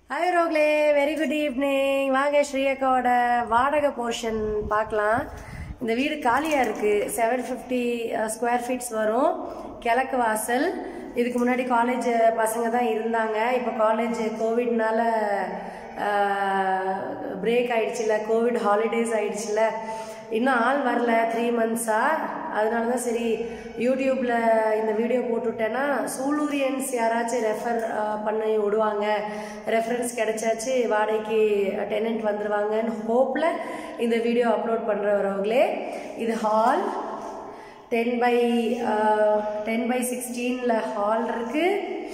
hi ரோக்லே very good evening வாங்க ஸ்ரீயக்காவோட வாடகை போர்ஷன் பார்க்கலாம் இந்த வீடு காலியாக இருக்குது செவன் ஃபிஃப்டி ஸ்கொயர் ஃபீட்ஸ் வரும் கிழக்கு வாசல் இதுக்கு முன்னாடி காலேஜ் பசங்க தான் இருந்தாங்க இப்போ காலேஜ் கோவிட்னால பிரேக் ஆயிடுச்சுல கோவிட் ஹாலிடேஸ் ஆயிடுச்சுல இன்னும் ஆள் வரல த்ரீ மந்த்ஸாக அதனால தான் சரி யூடியூப்பில் இந்த வீடியோ போட்டுவிட்டேன்னா சூலூரியன்ஸ் யாராச்சும் ரெஃபர் பண்ணி விடுவாங்க ரெஃபரன்ஸ் கிடைச்சாச்சு வாடகைக்கு டெனன்ட் வந்துடுவாங்கன்னு ஹோப்பில் இந்த வீடியோ அப்லோட் பண்ணுறவர்களே இது hall ten by ten by சிக்ஸ்டீனில் ஹால் இருக்குது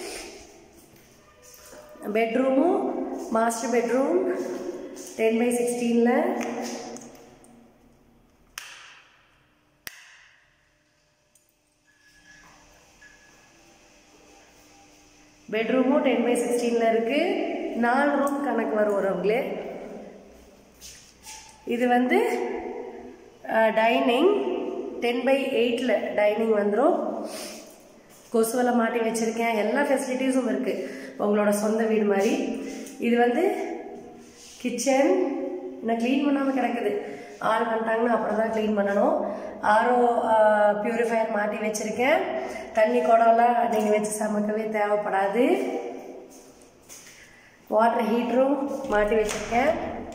பெட்ரூமும் மாஸ்டர் பெட்ரூம் டென் பை சிக்ஸ்டீனில் பெட்ரூமும் டென் பை சிக்ஸ்டீனில் இருக்குது நாலு ரூம் கணக்கு வரும் வரவங்களே இது வந்து டைனிங் டென் பை எயிட்டில் டைனிங் வந்துடும் கொசுவலை மாட்டி வச்சுருக்கேன் எல்லா ஃபெசிலிட்டிஸும் இருக்குது உங்களோட சொந்த வீடு மாதிரி இது வந்து கிச்சன் இன்னும் க்ளீன் பண்ணாமல் கிடக்குது ஆள் வந்துட்டாங்கன்னா அப்புறம் தான் க்ளீன் பண்ணணும் ஆரோ ப்யூரிஃபையர் மாட்டி வச்சுருக்கேன் தண்ணி குடம்லாம் நீங்கள் வச்சு சமைக்கவே தேவைப்படாது வாட்டர் ஹீட்டரும் மாட்டி வச்சுருக்கேன்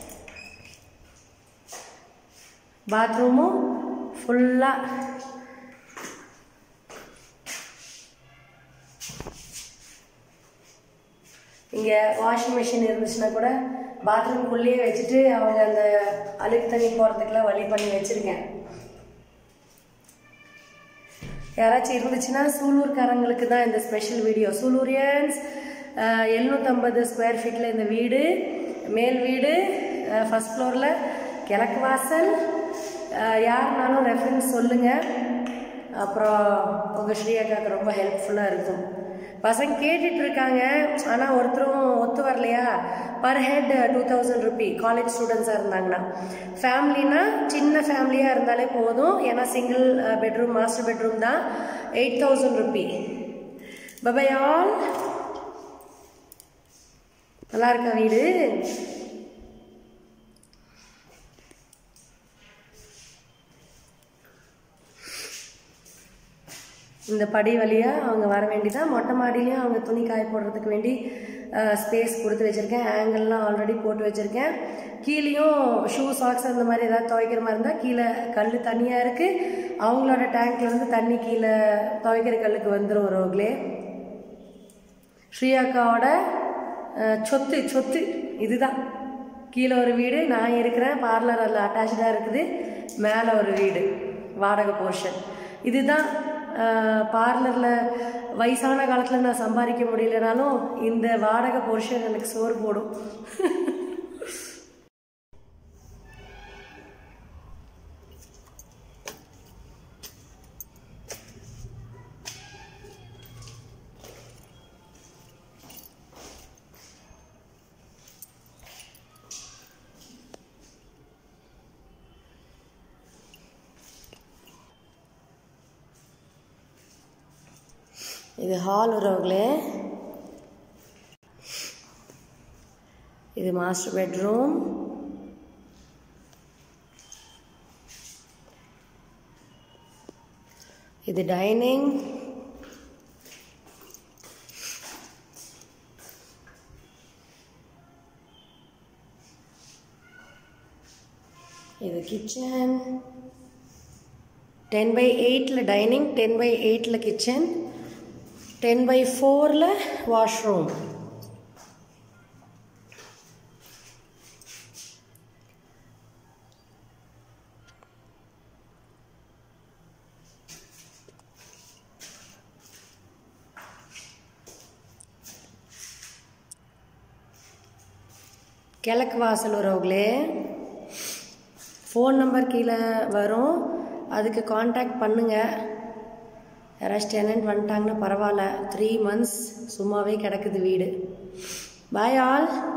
பாத்ரூமும் ஃபுல்லாக இங்கே வாஷிங் மிஷின் இருந்துச்சுன்னா கூட பாத்ரூம்குள்ளேயே வச்சுட்டு அவங்க அந்த அழுக்கு தண்ணி போகிறதுக்கெல்லாம் வழி பண்ணி வச்சுருக்கேன் யாராச்சும் இருந்துச்சுன்னா சூலூர்காரங்களுக்கு தான் இந்த ஸ்பெஷல் வீடியோ சூலூரியன்ஸ் எழுநூற்றம்பது ஸ்கொயர் ஃபீட்டில் இந்த வீடு மேல் வீடு ஃபஸ்ட் ஃப்ளோரில் கிழக்கு வாசல் யாருனாலும் ரெஃபரன்ஸ் சொல்லுங்கள் அப்புறம் உங்கள் ஸ்ரீயக்காவுக்கு ரொம்ப ஹெல்ப்ஃபுல்லாக இருக்கும் பசங்க கேட்டுட்டு இருக்காங்க ஆனால் ஒருத்தரும் ஒத்து வரலையா per head two thousand rupee college ஸ்டூடெண்ட்ஸாக இருந்தாங்கன்னா ஃபேமிலினா சின்ன ஃபேமிலியாக இருந்தாலே போதும் ஏன்னா சிங்கிள் பெட்ரூம் மாஸ்டர் பெட்ரூம் தான் எயிட் தௌசண்ட் ருபி பபாய் ஆல் நல்லா இருக்கா வீடு இந்த படி வழியாக அவங்க வர வேண்டிதான் மொட்டை மாடியிலையும் அவங்க துணி காய போடுறதுக்கு வேண்டி ஸ்பேஸ் கொடுத்து வச்சுருக்கேன் ஆங்கிள்லாம் ஆல்ரெடி போட்டு வச்சுருக்கேன் கீழேயும் ஷூ சாக்ஸ் அந்த மாதிரி ஏதாவது துவைக்கிற மாதிரி இருந்தால் கீழே கல் தனியாக இருக்குது அவங்களோட டேங்க்லேருந்து தண்ணி கீழே துவைக்கிற கல்லுக்கு வந்துடும் ரோக்லே ஸ்ரீயாக்காவோட சொத்து சொத்து இதுதான் கீழே ஒரு வீடு நான் இருக்கிறேன் பார்லர் அதில் அட்டாச்சாக இருக்குது மேலே ஒரு வீடு வாடகை போர்ஷன் இதுதான் பார்லரில் வயசான காலத்தில் நான் சம்பாதிக்க முடியலனாலும் இந்த வாடகை போர்ஷன் எனக்கு சோறு போடும் இது ஹால் உறவுகளே இது மாஸ்டர் பெட்ரூம் இது டைனிங் இது கிச்சன் டென் பை எயிட்டில் டைனிங் டென் பை எயிட்டில் கிச்சன் டென் பை ஃபோரில் வாஷ்ரூம் கிழக்கு வாசல் உறவுகளே ஃபோன் நம்பர் கீழே வரும் அதுக்கு காண்டாக்ட் பண்ணுங்கள் யாராச்சும் டெனன்ட் வந்துட்டாங்கன்னா பரவாயில்ல த்ரீ மந்த்ஸ் சும்மாவே கிடக்குது வீடு பாய் ஆல்